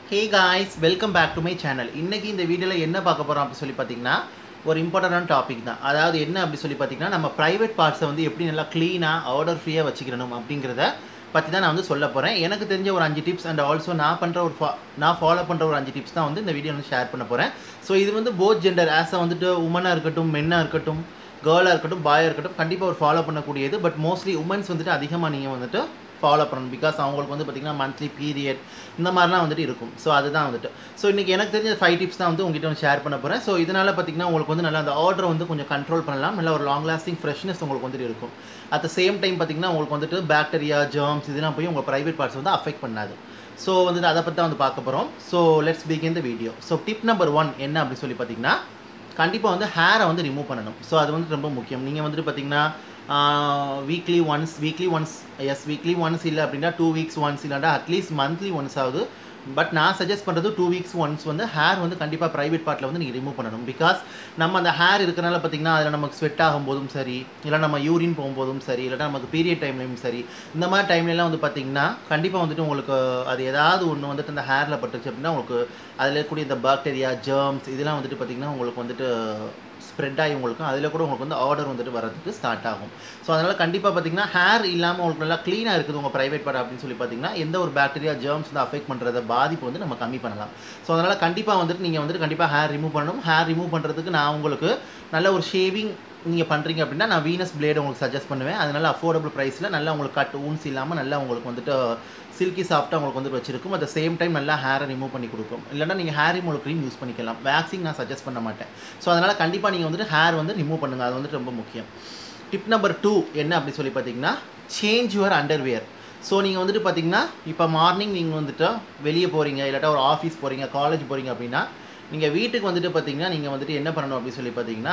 hey guys welcome back to my channel இன்னைக்கு இந்த வீடியோவில் என்ன பார்க்க போகிறோம் அப்படி சொல்லி பார்த்தீங்கன்னா ஒரு இம்பார்ட்டண்டான டாபிக் தான் அதாவது என்ன அப்படி சொல்லி பார்த்தீங்கன்னா நம்ம ப்ரைவேட் பார்ட்ஸை வந்து எப்படி நல்லா க்ளீனாக ஆர்டர் ஃப்ரீயாக வச்சுக்கணும் அப்படிங்கிறத பற்றி தான் நான் வந்து சொல்ல போகிறேன் எனக்கு தெரிஞ்ச ஒரு அஞ்சு டிப்ஸ் அண்ட் ஆல்சோ நான் பண்ணுற ஒரு ஃபா நான் ஃபாலோ பண்ணுற ஒரு அஞ்சு டிப்ஸ் தான் வந்து இந்த வீடியோ வந்து ஷேர் பண்ண போகிறேன் ஸோ இது வந்து போத் ஜெண்டர் ஆஸை வந்துட்டு உமனாக இருக்கட்டும் மென்னாக இருக்கட்டும் கேர்ளாக இருக்கட்டும் பாயாக இருக்கட்டும் கண்டிப்பாக ஒரு ஃபாலோ பண்ணக்கூடியது பட் மோஸ்ட்லி உமன்ஸ் வந்துட்டு அதிகமாக நீங்கள் வந்துட்டு ஃபாலோ பண்ணணும் பிகாஸ் அவங்களுக்கு வந்து பார்த்திங்கன்னா மந்த்லி பீரியட் இந்த மாதிரிலாம் வந்துட்டு இருக்கும் ஸோ அதுதான் வந்துட்டு ஸோ இன்றைக்கி எனக்கு தெரிஞ்ச ஃபைவ் டிப்ஸ் தான் வந்து உங்ககிட்ட வந்து ஷேர் பண்ண போகிறேன் ஸோ இதனால் பார்த்திங்கன்னா உங்களுக்கு வந்து நல்லா அந்த ஆர்டர் வந்து கொஞ்சம் கண்ட்ரோல் பண்ணலாம் நல்ல ஒரு லாங் லாஸ்டிங் ஃப்ரெஷ்னஸ் உங்களுக்கு வந்துட்டு இருக்கும் அட் த சேம் டைம் பார்த்திங்கன்னா உங்களுக்கு வந்துட்டு பாக்டீரியா ஜெர்ம்ஸ் இதெல்லாம் போய் உங்கள் ப்ரைவேட் பார்ட்ஸ் வந்து அஃபெக்ட் பண்ணாது ஸோ வந்துட்டு அதை பற்றி தான் வந்து பார்க்க போகிறோம் so let's begin the video so tip number one என்ன அப்படி சொல்லி பார்த்தீங்கன்னா கண்டிப்பாக வந்து ஹேரை வந்து ரிமூவ் பண்ணணும் ஸோ அது வந்து ரொம்ப முக்கியம் நீங்கள் வந்துட்டு பார்த்தீங்கன்னா weekly once weekly once yes weekly once இல்லை அப்படின்னா டூ வீக்ஸ் ஒன்ஸ் இல்லாட்டா அட்லீஸ்ட் மந்த்லி ஒன்ஸ் ஆகுது பட் நான் சஜஸ்ட் பண்ணுறது டூ வீக்ஸ் ஒன்ஸ் வந்து ஹேர் வந்து கண்டிப்பாக ப்ரைவேட் பார்ட்டில் வந்து நீங்கள் ரிமூவ் பண்ணணும் பிகாஸ் நம்ம அந்த ஹேர் இருக்கிறனால பார்த்தீங்கன்னா அதில் நமக்கு ஸ்வெட் ஆகும்போதும் சரி இல்லை நம்ம யூரின் போகும்போதும் சரி இல்லைனா நமக்கு பீரியட் டைம்லையும் சரி இந்த மாதிரி டைம்லலாம் வந்து பார்த்தீங்கன்னா கண்டிப்பாக வந்துட்டு உங்களுக்கு அது ஏதாவது ஒன்று வந்துட்டு அந்த ஹேரில் பட்டுச்சு அப்படின்னா உங்களுக்கு அதில் இருக்கக்கூடிய இந்த பாக்டீரியா ஜெர்ம்ஸ் இதெல்லாம் வந்துட்டு பார்த்திங்கன்னா உங்களுக்கு வந்துட்டு ஸ்ப்ரெட் ஆகி உங்களுக்கு அதில் கூட உங்களுக்கு வந்து ஆர்டர் வந்துட்டு வரதுக்கு ஸ்டார்ட் ஆகும் ஸோ அதனால் கண்டிப்பாக பார்த்தீங்கன்னா ஹேர் இல்லாமல் உங்களுக்கு நல்லா க்ளீனாக இருக்குது உங்கள் ப்ரைவேட் பார்ட் அப்படின்னு சொல்லி பார்த்தீங்கன்னா எந்த ஒரு பாக்டீரியா ஜெர்ம்ஸ் வந்து அஃபெக்ட் பண்ணுறத பாதிப்பு வந்து நம்ம கம்மி பண்ணலாம் ஸோ அதனால் கண்டிப்பாக வந்துட்டு நீங்கள் வந்துட்டு கண்டிப்பாக ஹேர் ரிமூவ் பண்ணணும் ஹேர் ரிமூவ் பண்ணுறதுக்கு நான் உங்களுக்கு நல்ல ஒரு ஷேவிங் நீங்கள் பண்ணுறீங்க அப்படின்னா நான் வீனஸ் பிளேடு உங்களுக்கு சஜஸ்ட் பண்ணுவேன் அதனால அஃபோர்டபுள் ப்ரைஸில் நல்லா உங்களுக்கு கட் ஊன்ஸ் இல்லாமல் நல்லா உங்களுக்கு வந்துட்டு சில்கி சாஃப்ட்டாக உங்களுக்கு வந்து வச்சிருக்கும் அட் சேம் டைம் நல்லா ஹேரை ரிமூவ் பண்ணி கொடுக்கும் இல்லைனா நீங்கள் ஹேர் ரிமூவ் க்ரீம் யூஸ் பண்ணிக்கலாம் வேக்சிங் நான் சஜஸ்ட் பண்ண மாட்டேன் ஸோ அதனால் கண்டிப்பாக நீங்கள் வந்துட்டு ஹேர் வந்து ரிமூவ் பண்ணுங்கள் அது வந்துட்டு ரொம்ப முக்கியம் டிப் நம்பர் டூ என்ன அப்படி சொல்லி பார்த்தீங்கன்னா சேஞ்ச் யுவர் அண்டர்வேர் ஸோ நீங்கள் வந்துட்டு பார்த்தீங்கன்னா இப்போ மார்னிங் நீங்கள் வந்துட்டு வெளியே போகிறீங்க இல்லாட்டா ஒரு ஆஃபீஸ் போகிறீங்க காலேஜ் போகிறீங்க அப்படின்னா நீங்கள் வீட்டுக்கு வந்துட்டு பார்த்தீங்கன்னா நீங்கள் வந்துட்டு என்ன பண்ணணும் அப்படின்னு சொல்லி பார்த்தீங்கன்னா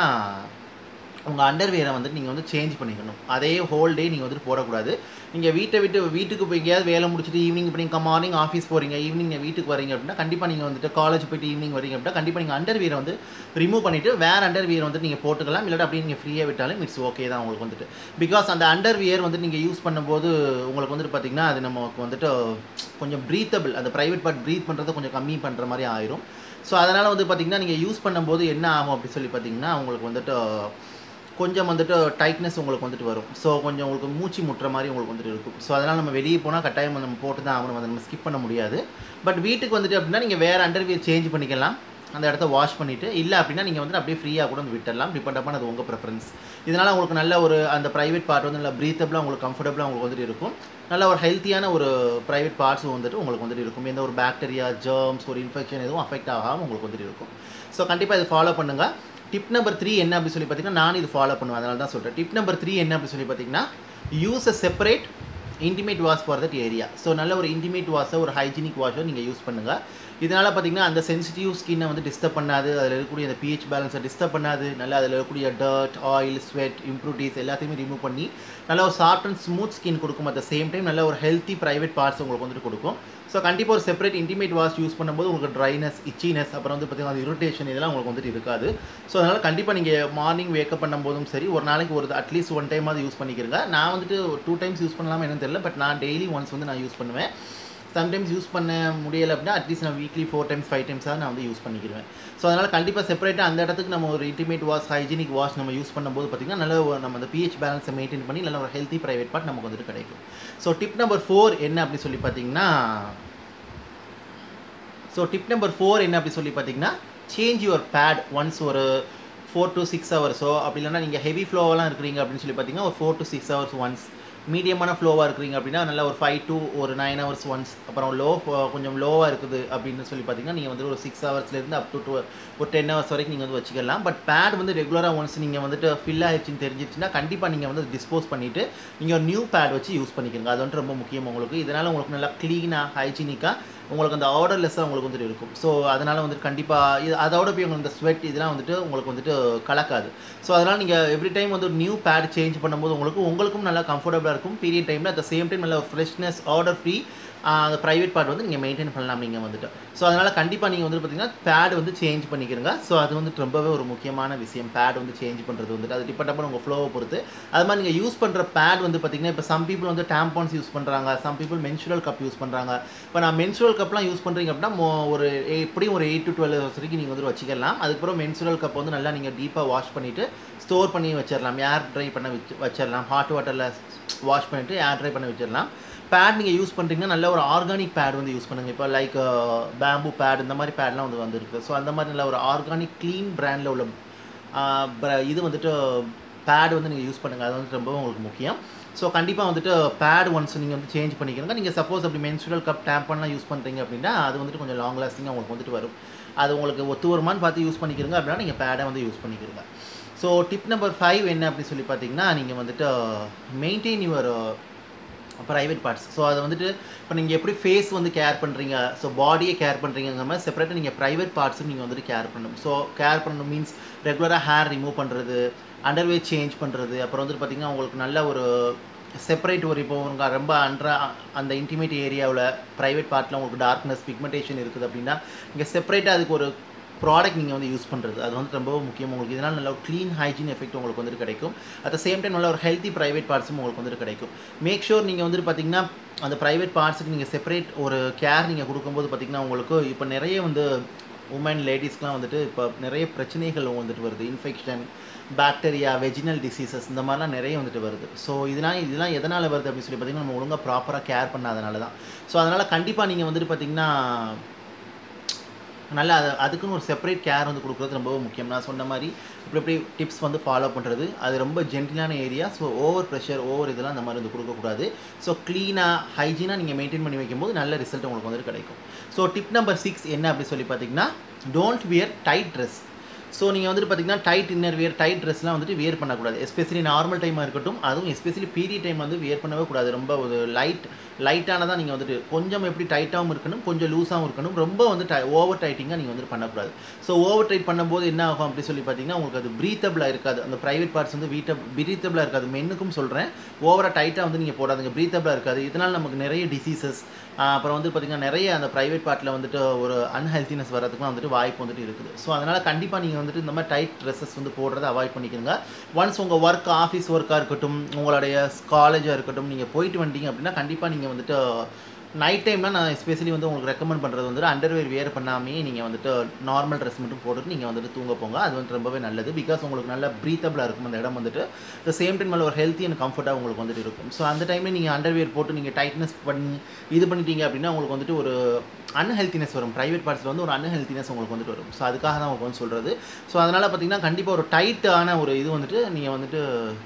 உங்கள் அண்டர்வேரை வந்துட்டு நீங்கள் வந்து சேஞ்ச் பண்ணிக்கணும் அதே ஹோல் டே நீங்கள் வந்துட்டு போடக்கூடாது நீங்கள் வீட்டை விட்டு வீட்டுக்கு போய் எங்கேயாவது வேலை முடிச்சுட்டு ஈவினிங் இப்போ நீங்கள் மார்னிங் ஆஃபீஸ் போகிறீங்க ஈவினிங் நீங்கள் வீட்டுக்கு வரீங்க அப்படின்னா கண்டிப்பாக நீங்கள் வந்துட்டு காலேஜ் போயிட்டு ஈவினிங் வரீங்க அப்படின்னா கண்டிப்பாக நீங்கள் அண்டர்வியரை வந்து ரிமூவ் பண்ணிவிட்டு வேறு அண்டர்வியர் வந்துட்டு நீங்கள் போட்டுக்கலாம் இல்லாட்டி அப்படியே நீங்கள் ஃப்ரீயாக விட்டாலும் இட்ஸ் ஓகே தான் உங்களுக்கு வந்துட்டு பிகாஸ் அந்த அண்டர்வியர் வந்து நீங்கள் யூஸ் பண்ணும்போது உங்களுக்கு வந்துட்டு பார்த்திங்கன்னா அது நமக்கு வந்துட்டு கொஞ்சம் ப்ரீத்தபிள் அந்த ப்ரைவேட் பார்ட் ப்ரீத் பண்ணுறதை கொஞ்சம் கம்மி பண்ணுற மாதிரி ஆயிரும் ஸோ அதனால் வந்து பார்த்திங்கன்னா நீங்கள் யூஸ் பண்ணும்போது என்ன ஆகும் அப்படி சொல்லி பார்த்தீங்கன்னா உங்களுக்கு வந்துட்டு கொஞ்சம் வந்துட்டு டைட்னஸ் உங்களுக்கு வந்துட்டு வரும் ஸோ கொஞ்சம் உங்களுக்கு மூச்சு முட்டுற மாதிரி உங்களுக்கு வந்துட்டு இருக்கும் ஸோ அதனால் நம்ம வெளியே போனால் கட்டாயம் நம்ம போட்டு தான் ஆகணும் அதை நம்ம ஸ்கிப் பண்ண முடியாது பட் வீட்டுக்கு வந்துட்டு அப்படின்னா நீங்கள் வேறு அண்டர்வியர் சேஞ்ச் பண்ணிக்கலாம் அந்த இடத்த வாஷ் பண்ணிவிட்டு இல்லை அப்படின்னா நீங்கள் வந்துட்டு அப்படியே ஃப்ரீயாக கூட வந்து விட்டுடலாம் டிபெண்ட் அப்பான் அது உங்கள் ப்ரிஃபரன்ஸ் இதனால் உங்களுக்கு நல்ல ஒரு அந்த ப்ரைவேட் பார்ட் வந்து நல்லா ப்ரீத்தபிளாக உங்களுக்கு கம்ஃபர்டபுளாக உங்களுக்கு வந்துட்டு இருக்கும் நல்ல ஒரு ஹெல்த்தியான ஒரு ப்ரைவேட் பார்ட்ஸ் வந்துட்டு உங்களுக்கு வந்துட்டு இருக்கும் எந்த ஒரு பாக்டீரியா ஜெர்ம்ஸ் ஒரு இன்ஃபெக்ஷன் எதுவும் அஃபெக்ட் ஆகாமல் உங்களுக்கு வந்துட்டு இருக்கும் ஸோ கண்டிப்பாக இது ஃபாலோ பண்ணுங்கள் டிப் நம்பர் த்ரீ என்ன அப்படி சொல்லி பார்த்தீங்கன்னா நான் இது ஃபாலோ பண்ணுவேன் அதனால தான் சொல்கிறேன் டிப் நம்பர் த்ரீ என்ன அப்படி சொல்லி பார்த்தீங்கன்னா use a separate intimate wash for that area so நல்ல ஒரு இன்டிமேட் வாஷை ஒரு ஹைஜீனிக் வாஷை நீங்கள் யூஸ் பண்ணுங்கள் இதனால் பார்த்தீங்கன்னா அந்த சென்சிட்டிவ் ஸ்கின்னை வந்து டிஸ்டர்ப் பண்ணாது அதில் இருக்கக்கூடிய அந்த பிஹெச் பேலன்ஸை டிஸ்டர்ப் பண்ணாது நல்லா அதில் இருக்கக்கூடிய டர்ட் ஆயில் ஸ்வெட் இம்ப்ரூவ்டிஸ் எல்லாத்தையுமே ரிமூவ் பண்ணி நல்ல ஒரு சாஃப்ட் அண்ட் ஸ்மூத் ஸ்கின் கொடுக்கும் அட் த சேம் டைம் நல்ல ஒரு ஹெல்த்தி ப்ரைவேட் பார்ட்ஸ் உங்களுக்கு வந்துட்டு கொடுக்கும் ஸோ கண்டிப்பாக ஒரு செப்பரேட் இன்டிமேட் வாஷ் யூஸ் பண்ணும்போது உங்களுக்கு ட்ரைனஸ் இச்சினஸ் அப்புறம் வந்து பார்த்திங்கன்னா அது இரிட்டேஷன் இதெல்லாம் உங்களுக்கு வந்துட்டு இருக்காது ஸோ அதனால் கண்டிப்பாக நீங்கள் மார்னிங் வேக்கப் பண்ணும்போதும் சரி ஒரு நாளைக்கு ஒரு அட்லீஸ்ட் ஒன் டைமாவது யூஸ் பண்ணிக்கிறங்க நான் வந்துட்டு டூ டைம்ஸ் யூஸ் பண்ணலாமா என்னன்னு தெரியல பட் நான் டெய்லி ஒன்ஸ் வந்து நான் யூஸ் பண்ணுவேன் சம்டைம்ஸ் யூஸ் பண்ண முடியலை அப்படின்னா அட்லீஸ்ட் நான் வீக்லி ஃபோர் டைம்ஸ் ஃபைவ் டைம்ஸாக நான் வந்து யூஸ் பண்ணிக்கிடுவேன் ஸோ அதனால் கண்டிப்பாக செப்பரேட்டாக அந்த இடத்துக்கு நம்ம ஒரு இன்டிமேட் வாஷ் ஹைஜீனிக் வாஷ் நம்ம யூஸ் பண்ணும்போது பார்த்திங்கன்னா நல்ல ஒரு நம்ம அந்த பிஹெச் பேலன்ஸை மெயின்டைன் பண்ணி நல்ல ஒரு ஹெல்த்தி ப்ரைவேட் பார்ட் நமக்கு வந்துட்டு கிடைக்கும் ஸோ டிப் நம்பர் ஃபோர் என்ன அப்படி சொல்லி பார்த்தீங்கன்னா ஸோ டிப் நம்பர் ஃபோர் என்ன அப்படி சொல்லி பார்த்தீங்கன்னா சேஞ்ச் யுவர் பேட் ஒன்ஸ் ஒரு ஃபோர் டு சிக்ஸ் ஹவர்ஸோ அப்படி இல்லைனா நீங்கள் ஹெவி ஃப்ளோவெல்லாம் இருக்கிறீங்க அப்படின்னு சொல்லி பார்த்தீங்கன்னா ஒரு four to six hours once மீடியமான ஃப்ளோவாக இருக்கிறீங்க அப்படின்னா நல்லா ஒரு ஃபைவ் டு ஒரு நைன் ஹவர்ஸ் ஒன்ஸ் அப்புறம் லோ கொஞ்சம் லோவாக இருக்குது அப்படின்னு சொல்லி பார்த்தீங்கன்னா நீங்கள் வந்து ஒரு சிக்ஸ் ஹவர்ஸ்லேருந்து அப் டு டூ ஒரு டென் ஹவர்ஸ் வரைக்கும் நீங்கள் வந்து வச்சுக்கலாம் பட் பேட் வந்து ரெகுலராக ஒன்ஸ் நீங்கள் வந்துட்டு ஃபில் ஆகிடுச்சின்னு தெரிஞ்சிச்சுன்னா கண்டிப்பாக நீங்கள் வந்து டிஸ்போஸ் பண்ணிவிட்டு நீங்கள் ஒரு நியூ பேட் வச்சு யூஸ் பண்ணிக்கிறீங்க அது வந்துட்டு ரொம்ப முக்கியம் உங்களுக்கு இதனால் உங்களுக்கு நல்லா க்ளீனாக ஹைஜீனிக்காக உங்களுக்கு அந்த ஆர்டர்லெஸ்ஸாக உங்களுக்கு வந்துட்டு இருக்கும் ஸோ அதனால் வந்துட்டு கண்டிப்பாக இது அதோட போய் உங்களுக்கு இந்த ஸ்வெட் இதெல்லாம் வந்துட்டு உங்களுக்கு வந்துட்டு கலக்காது ஸோ அதனால் நீங்கள் எவ்ரி டைம் வந்து ஒரு நியூ பேட் சேஞ்ச் பண்ணும்போது உங்களுக்கு உங்களுக்கும் நல்லா கம்ஃபர்டபுளாக இருக்கும் பீரியட் டைமில் அட் த சேம் டைம் நல்ல ஒரு ஃப்ரெஷ்னஸ் ஆர்டர் ஃப்ரீ அந்த ப்ரைவேட் பார்ட் வந்து நீங்கள் மெயின்டைன் பண்ணலாம் நீங்கள் வந்துட்டு ஸோ அதனால் கண்டிப்பாக நீங்கள் வந்து பார்த்தீங்கன்னா பேட் வந்து சேஞ்ச் பண்ணிக்கிறங்க ஸோ அது வந்துட்டு ரொம்பவே ஒரு முக்கியமான விஷயம் பேட் வந்து சேஞ்ச் பண்ணுறது வந்துட்டு அது டிபெண்ட் பண்ண உங்கள் ஃப்ளோவை பொறுத்து அது மாதிரி நீங்கள் யூஸ் பண்ணுற பேட் வந்து பார்த்தீங்கன்னா இப்போ சம் பீப்புள் வந்து டேம்பான்ஸ் யூஸ் பண்ணுறாங்க some people menstrual cup use பண்ணுறாங்க இப்போ நான் மென்சுரல் கப்லாம் யூஸ் பண்ணுறீங்க அப்படின்னா மோ- ஒரு எப்படியும் ஒரு எயிட் டு டுவெல் ஹவர்ஸ் வரைக்கும் நீங்கள் வந்து வச்சுக்கலாம் அதுக்கப்புறம் மென்சுரல் கப் வந்து நல்லா நீங்கள் டீப்பாக வாஷ் பண்ணிவிட்டு ஸ்டோர் பண்ணி வச்சிடலாம் ஏர் ட்ரை பண்ண வச்சு வச்சிடலாம் ஹாட் வாட்டரில் வாஷ் பண்ணிவிட்டு ஏர் ட்ரை பண்ணி வச்சிடலாம் பேட் நீங்கள் யூஸ் பண்ணுறீங்கன்னா நல்ல ஒரு ஆர்கானிக் பேட் வந்து யூஸ் பண்ணுங்கள் இப்போ லைக் பேம்பு பேட் இந்த மாதிரி பேட்லாம் வந்து வந்துருக்கு ஸோ அந்த மாதிரி நல்ல ஒரு ஆர்கானிக் க்ளீன் பிராண்டில் உள்ள ஆஹ், bra- இது வந்துட்டு பேட் வந்து நீங்கள் யூஸ் பண்ணுங்கள் அது வந்து ரொம்ப உங்களுக்கு முக்கியம் ஸோ கண்டிப்பாக வந்துட்டு பேட் ஒன்ஸ் நீங்கள் வந்து சேஞ்ச் பண்ணிக்கிறங்க நீங்கள் சப்போஸ் அப்படி மென்சுரல் கப் டேம்பன்லாம் யூஸ் பண்ணுறீங்க அப்படின்னா அது வந்துட்டு கொஞ்சம் லாங் லாஸ்டிங்காக உங்களுக்கு வந்துட்டு வரும் அது உங்களுக்கு ஒத்து வருமான்னு பார்த்து யூஸ் பண்ணிக்கிறங்க அப்படின்னா நீங்கள் பேடை வந்து யூஸ் பண்ணிக்கிறங்க ஸோ டிப் நம்பர் ஃபைவ் என்ன அப்படின்னு சொல்லி பார்த்தீங்கன்னா நீங்கள் வந்துட்டு maintain your private parts so அதை வந்துட்டு இப்போ நீங்கள் எப்படி ஃபேஸ் வந்து கேர் பண்ணுறீங்க ஸோ பாடியை கேர் பண்ணுறீங்கிற மாதிரி செப்பரேட்டாக நீங்கள் ப்ரைவேட் பார்ட்ஸும் நீங்கள் வந்துட்டு கேர் பண்ணணும் ஸோ கேர் பண்ணணும் மீன்ஸ் ரெகுலராக ஹேர் ரிமூவ் பண்ணுறது அண்டர்வே சேஞ்ச் பண்ணுறது அப்புறம் வந்துட்டு பார்த்தீங்கன்னா உங்களுக்கு நல்ல ஒரு செப்பரேட் ஒரு இப்போ உங்க ரொம்ப அண்ட்ரா அந்த இன்டிமேட் ஏரியாவில் ப்ரைவேட் பார்ட்டில் உங்களுக்கு டார்க்னஸ் பிக்மெண்டேஷன் இருக்குது அப்படின்னா நீங்கள் செப்பரேட்டாக அதுக்கு ஒரு ப்ராடக்ட் நீங்கள் வந்து யூஸ் பண்ணுறது அது வந்து ரொம்ப முக்கியம் உங்களுக்கு இதனால் நல்ல ஒரு க்ளீன் ஹைஜீன் எஃபெக்ட் உங்களுக்கு வந்துட்டு கிடைக்கும் அட் த சேம் டைம் நல்ல ஒரு ஹெல்த்தி ப்ரைவேட் பார்ட்ஸும் உங்களுக்கு வந்துட்டு கிடைக்கும் மேக் ஷூர் நீங்கள் வந்துட்டு பார்த்தீங்கன்னா அந்த ப்ரைவேட் பார்ட்ஸுக்கு நீங்கள் செப்பரேட் ஒரு கேர் நீங்கள் கொடுக்கும்போது பார்த்தீங்கன்னா உங்களுக்கு இப்போ நிறைய வந்து உமன் லேடிஸ்க்குலாம் வந்துட்டு இப்போ நிறைய பிரச்சனைகள் வந்துட்டு வருது இன்ஃபெக்ஷன் பாக்டீரியா வெஜினல் டிசீசஸ் இந்த மாதிரிலாம் நிறைய வந்துட்டு வருது ஸோ இதெல்லாம் இதெல்லாம் எதனால் வருது அப்படின்னு சொல்லி பார்த்தீங்கன்னா நம்ம ஒழுங்காக ப்ராப்பராக கேர் பண்ணாதனால தான் ஸோ அதனால் கண்டிப்பாக நீங்கள் வந்துட்டு பார்த்தீங்கன்னா நல்லா அது அதுக்குன்னு ஒரு செப்பரேட் கேர் வந்து கொடுக்குறது ரொம்ப முக்கியம் நான் சொன்ன மாதிரி இப்படி இப்படி டிப்ஸ் வந்து ஃபாலோ பண்ணுறது அது ரொம்ப ஜென்டிலான area so over pressure over இதெல்லாம் அந்த மாதிரி வந்து கொடுக்கக்கூடாது ஸோ க்ளீனாக ஹைஜீனாக நீங்கள் மெயின்டைன் பண்ணி வைக்கும்போது நல்ல ரிசல்ட் உங்களுக்கு வந்துட்டு கிடைக்கும் ஸோ டிப் நம்பர் சிக்ஸ் என்ன அப்படி சொல்லி பார்த்தீங்கன்னா don't wear tight dress so நீங்கள் வந்துட்டு பார்த்தீங்கன்னா டைட் இன்னர் வியர் டைட் ட்ரெஸ்லாம் வந்துட்டு வியர் பண்ணக்கூடாது எஸ்பெஷலி நார்மல் டைமாக இருக்கட்டும் அதுவும் எஸ்பெஷலி பீரியட் டைம் வந்து வியர் பண்ணவே கூடாது ரொம்ப ஒரு லைட் லைட்டானதாக நீங்கள் வந்துட்டு கொஞ்சம் எப்படி டைட்டாகவும் இருக்கணும் கொஞ்சம் லூஸாகவும் இருக்கணும் ரொம்ப வந்து டை ஓவர் டைட்டிங்காக நீங்கள் வந்துட்டு பண்ணக்கூடாது ஸோ ஓவர் டைட் பண்ணும்போது என்ன ஆகும் அப்படி சொல்லி பார்த்தீங்கன்னா உங்களுக்கு அது ப்ரீத்தபிளாக இருக்காது அந்த ப்ரைவேட் பார்ட்ஸ் வந்து வீட்ட ப்ரீத்தபிளாக இருக்காது மென்னுக்கும் சொல்கிறேன் ஓவராக டைட்டாக வந்து நீங்கள் போடாதுங்க ப்ரீத்தபிளாக இருக்காது இதனால் நமக்கு நிறைய டிசீசஸ் அப்புறம் வந்து பார்த்திங்கன்னா நிறைய அந்த ப்ரைவேட் பார்ட்டில் வந்துட்டு ஒரு அன்ஹெல்த்தினஸ் வரதுக்குலாம் வந்துட்டு வாய்ப்பு வந்துட்டு இருக்குது ஸோ அதனால் கண்டிப்பாக நீங்கள் வந்துட்டு இந்த மாதிரி டைட் ட்ரெஸ்ஸஸ் வந்து போடுறதை அவாய்ட் பண்ணிக்கோங்க ஒன்ஸ் உங்கள் ஒர்க் ஆஃபீஸ் ஒர்க்காக இருக்கட்டும் உங்களுடைய காலேஜாக இருக்கட்டும் நீங்கள் போயிட்டு வந்துட்டீங்க அப்படின்னா கண்டிப்பாக நீங்கள் வந்துட்டு நைட் டைம்லாம் நான் எஸ்பெஷலி வந்து உங்களுக்கு ரெக்கமெண்ட் பண்ணுறது வந்துட்டு அண்டர்வேர் வியர் பண்ணாமே நீங்கள் வந்துட்டு நார்மல் ட்ரெஸ் மட்டும் போட்டுட்டு நீங்கள் வந்துட்டு தூங்க போங்க அது வந்து ரொம்பவே நல்லது பிகாஸ் உங்களுக்கு நல்ல ப்ரீத்தபிளாக இருக்கும் அந்த இடம் வந்துட்டு த சேம் டைம் நல்ல ஒரு ஹெல்த்தி அண்ட் கம்ஃபர்ட்டாக உங்களுக்கு வந்துட்டு இருக்கும் ஸோ அந்த டைமில் நீங்கள் அண்டர்வேர் போட்டு நீங்கள் டைட்னஸ் பண்ணி இது பண்ணிட்டீங்க அப்படின்னா உங்களுக்கு வந்துட்டு ஒரு அன்ஹெல்த்தினஸ் வரும் ப்ரைவேட் பார்ட்ஸில் வந்து ஒரு அன்ஹெல்த்தினஸ் உங்களுக்கு வந்துட்டு வரும் ஸோ அதுக்காக தான் உங்களுக்கு வந்து சொல்கிறது ஸோ அதனால் பார்த்தீங்கன்னா கண்டிப்பாக ஒரு டைட்டான ஒரு இது வந்துட்டு நீங்கள் வந்துட்டு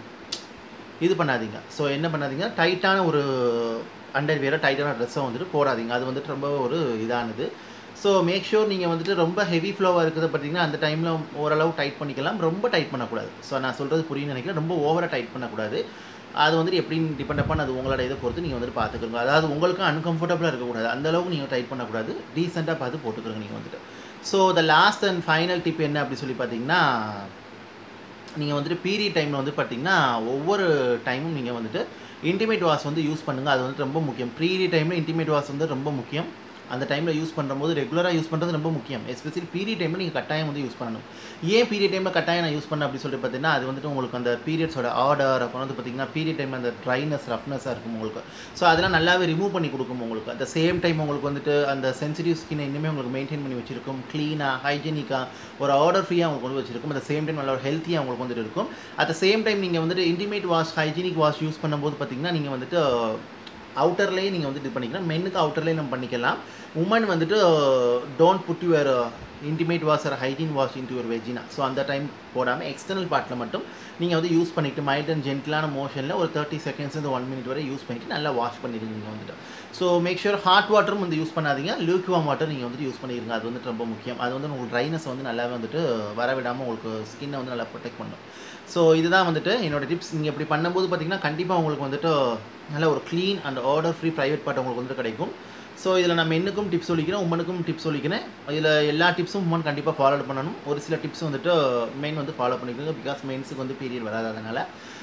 இது பண்ணாதீங்க ஸோ என்ன பண்ணாதீங்க டைட்டான ஒரு அண்டர்வியரை டைட்டான ட்ரெஸ்ஸை வந்துட்டு போடாதீங்க அது வந்துட்டு ரொம்ப ஒரு இதானது ஸோ மேக் ஷூர் நீங்கள் வந்துட்டு ரொம்ப ஹெவி ஃப்ளோவாக இருக்குது பார்த்தீங்கன்னா அந்த டைமில் ஓரளவு டைட் பண்ணிக்கலாம் ரொம்ப டைட் பண்ணக்கூடாது ஸோ நான் சொல்கிறது புரியும்னு நினைக்கிறேன் ரொம்ப ஓவராக டைட் பண்ணக்கூடாது அது வந்துட்டு எப்படின்னு டிபெண்ட் அப்பான் அது உங்களோட இதை பொறுத்து நீங்கள் வந்துட்டு பார்த்துக்கோங்க அதாவது உங்களுக்கு அன்கம்ஃபர்டபுளாக இருக்கக்கூடாது அந்த அளவுக்கு நீங்கள் டைட் பண்ணக்கூடாது டீசெண்டாக பார்த்து போட்டுக்கிறோங்க நீங்கள் வந்துட்டு so the last and final tip என்ன அப்படி சொல்லி பார்த்தீங்கன்னா நீங்கள் வந்துட்டு பீரியட் டைமில் வந்து பார்த்தீங்கன்னா ஒவ்வொரு டைமும் நீங்கள் வந்துட்டு இன்டிமேட் வாஷ் வந்து யூஸ் பண்ணுங்கள் அது வந்து ரொம்ப முக்கியம் பீரியட் டைமில் இன்டிமேட் வாஷ் வந்து ரொம்ப முக்கியம் அந்த டைமில் யூஸ் பண்ணும்போது ரெகுலராக யூஸ் பண்ணுறது ரொம்ப முக்கியம் எஸ்பெஷலி பீரியட் டைமில் நீங்கள் கட்டாயம் வந்து யூஸ் பண்ணணும் ஏன் பீரியட் டைமில் கட்டாயம் நான் யூஸ் பண்ணேன் அப்படி சொல்லிட்டு பார்த்தீங்கன்னா அது வந்துட்டு உங்களுக்கு அந்த பீரியட்ஸோட ஆர்டர் அப்புறம் வந்து பார்த்தீங்கன்னா பீரியட் டைமில் அந்த ட்ரைனஸ் ரஃப்னஸாக இருக்கும் உங்களுக்கு ஸோ அதெல்லாம் நல்லாவே ரிமூவ் பண்ணி கொடுக்கும் உங்களுக்கு அட் சேம் டைம் உங்களுக்கு வந்துட்டு அந்த சென்சிட்டிவ் ஸ்கின் இன்னுமே உங்களுக்கு மெயின்டைன் பண்ணி வச்சிருக்கும் க்ளீனாக ஹைஜீனிக்காக ஒரு ஆர்டர் ஃப்ரீயாக உங்களுக்கு வந்து வச்சிருக்கும் at சேம் டைம் நல்ல ஒரு ஹெல்த்தியாக உங்களுக்கு வந்துட்டு இருக்கும் அட் சேம் டைம் நீங்கள் வந்துட்டு intimate wash hygienic wash use பண்ணும்போது பார்த்தீங்கன்னா நீங்கள் வந்துட்டு அவுட்டர்லேயே நீங்கள் வந்து இது பண்ணிக்கலாம் மென்னுக்கு அவுட்டர்லேயே நம்ம பண்ணிக்கலாம் உமன் வந்துட்டு don't put your intimate wash or hygiene wash into your vagina so அந்த டைம் போடாமல் எக்ஸ்டர்னல் பார்ட்டில் மட்டும் நீங்கள் வந்து யூஸ் பண்ணிட்டு மைல்ட் அண்ட் ஜென்டிலான மோஷனில் ஒரு தேர்ட்டி செகண்ட்ஸ் இந்த ஒன் மினிட் வரை யூஸ் பண்ணிட்டு நல்லா வாஷ் பண்ணிடுங்க நீங்கள் வந்துட்டு ஸோ மேக் ஷூர் ஹாட் வாட்டரும் வந்து யூஸ் பண்ணாதீங்க லூக்வாம் வாட்டர் நீங்கள் வந்துட்டு யூஸ் பண்ணிடுங்க அது வந்துட்டு ரொம்ப முக்கியம் அது வந்து உங்களுக்கு ட்ரைனஸ் வந்து நல்லாவே வந்துட்டு வரவிடாமல் உங்களுக்கு ஸ்கின்னை வந்து நல்லா ப்ரொடெக்ட் பண்ணும் ஸோ இதுதான் வந்துட்டு என்னோட டிப்ஸ் நீங்கள் இப்படி பண்ணும்போது பார்த்தீங்கன்னா கண்டிப்பாக உங்களுக்கு வந்துட்டு நல்ல ஒரு clean and odour free private part உங்களுக்கு வந்துட்டு கிடைக்கும் ஸோ இதில் நான் மென்னுக்கும் டிப்ஸ் சொல்லிக்கிறேன் உமனுக்கும் டிப்ஸ் சொல்லிக்கிறேன் இதில் எல்லா டிப்ஸும் உமன் கண்டிப்பாக ஃபாலோ பண்ணணும் ஒரு சில டிப்ஸ் வந்துட்டு மெயின் வந்து ஃபாலோ பண்ணிக்கோங்க பிகாஸ் மென்ஸுக்கு வந்து பீரியட் வராது அதனால்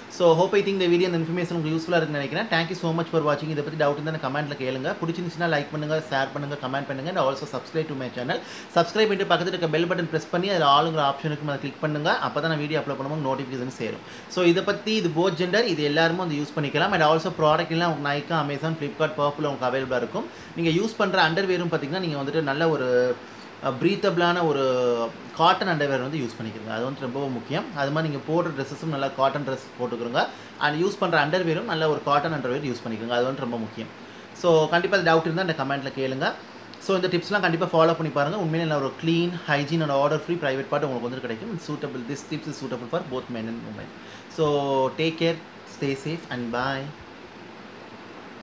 ஸோ ஹோப் ஐ திங்க் இந்த வீடியோ இந்த இன்ஃபர்மேஷன் உங்களுக்கு யூஸ்ஃபுல்லாக இருக்குன்னு நினைக்கிறேன் தேங்க்யூ ஸோ மச் ஃபார் வாட்சிங் இதை பற்றி டவுட் இருந்தால் கமெண்ட்டில் கேளுங்க பிடிச்சிருந்துச்சுன்னா லைக் பண்ணுங்கள் ஷேர் பண்ணுங்கள் கமெண்ட் பண்ணுங்கள் and also subscribe to my channel subscribe பண்ணிட்டு பக்கத்தில் இருக்க பெல் பட்டன் ப்ரெஸ் பண்ணி அதில் ஆளுங்கிற ஆப்ஷனுக்கு அதை கிளிக் பண்ணுங்க அப்போ தான் நான் வீடியோ அப்லோட் பண்ணும்போது நோட்டிஃபிகேஷன் சேரும் ஸோ இதை பற்றி இது போத் ஜெண்டர் இது எல்லாருமே வந்து யூஸ் பண்ணிக்கலாம் அண்ட் ஆல்சோ ப்ராடக்ட் எல்லாம் உங்களுக்கு நைக்கா அமேசான் ஃப்ளிப்கார்ட் பர்பிள் உங்களுக்கு அவைலபிளாக இருக்கும் நீங்கள் யூஸ் பண்ணுற அண்டர்வேரும் பார்த்தீங்கன்னா நீங்கள் வந்துட்டு நல்ல ஒரு ப்ரீத்தபிளான ஒரு காட்டன் அண்டர்வேர் வந்து யூஸ் பண்ணிக்கிறங்க அது வந்து ரொம்ப முக்கியம் அது மாதிரி நீங்கள் போடுற ட்ரெஸ்ஸஸும் நல்லா காட்டன் ட்ரெஸ் போட்டுக்கிறோங்க அண்ட் யூஸ் பண்ணுற அண்டர்வேரும் நல்ல ஒரு காட்டன் அண்டர்வேர் யூஸ் பண்ணிக்கிறோங்க அது வந்து ரொம்ப முக்கியம் ஸோ கண்டிப்பாக டவுட் இருந்தால் அந்த கமெண்ட்டில் கேளுங்க ஸோ இந்த டிப்ஸ்லாம் கண்டிப்பாக ஃபாலோ பண்ணி பாருங்கள் உண்மையிலே நல்ல ஒரு clean hygiene and odour free private part உங்களுக்கு வந்து கிடைக்கும் suitable this tips is suitable for both men and women so take care stay safe and bye